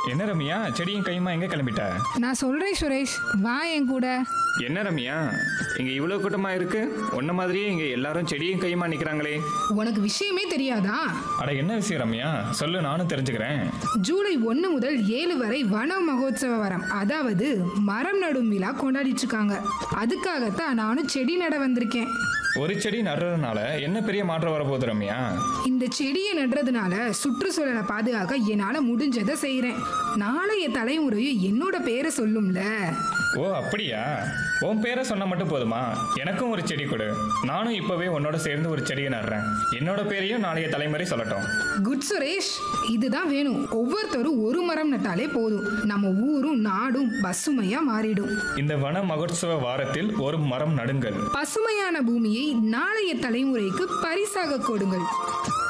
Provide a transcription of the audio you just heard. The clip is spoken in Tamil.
என்ன ரம்யா செடியும் கையுமா எங்க கிளம்பிட்ட நான் சொல்றேன் சுரேஷ் வா என் கூட என்ன ரம்யா இங்க இவ்வளவு கூட்டமா இருக்கு உன்ன மாதிரியே இங்க எல்லாரும் செடியும் கையுமா நிக்கிறாங்களே உனக்கு விஷயமே தெரியாதா அட என்ன விஷயம் ரம்யா சொல்லு நானும் தெரிஞ்சுக்கிறேன் ஜூலை ஒன்று முதல் ஏழு வரை வன மகோத்சவ வரம் அதாவது மரம் நடும் விழா கொண்டாடிட்டு இருக்காங்க அதுக்காகத்தான் நானும் செடி நட வந்திருக்கேன் ஒரு செடி நடுறதுனால என்ன பெரிய மாற்றம் வரப்போகுது ரம்யா இந்த செடியை நடுறதுனால சுற்றுச்சூழலை பாதுகாக்க என்னால் முடிஞ்சதை செய்கிறேன் நாளைய தலைமுறையும் என்னோட பேரை சொல்லும்ல ஓ அப்படியா உன் பேரை சொன்னா மட்டும் போதுமா எனக்கும் ஒரு செடி கொடு நானும் இப்பவே உன்னோட சேர்ந்து ஒரு செடியை நடுறேன் என்னோட பேரையும் நாளைய தலைமுறை சொல்லட்டும் குட் சுரேஷ் இதுதான் வேணும் ஒவ்வொருத்தரும் ஒரு மரம் நட்டாலே போதும் நம்ம ஊரும் நாடும் பசுமையா மாறிடும் இந்த வன மகோத்சவ வாரத்தில் ஒரு மரம் நடுங்கள் பசுமையான பூமியை நாளைய தலைமுறைக்கு பரிசாக கொடுங்கள்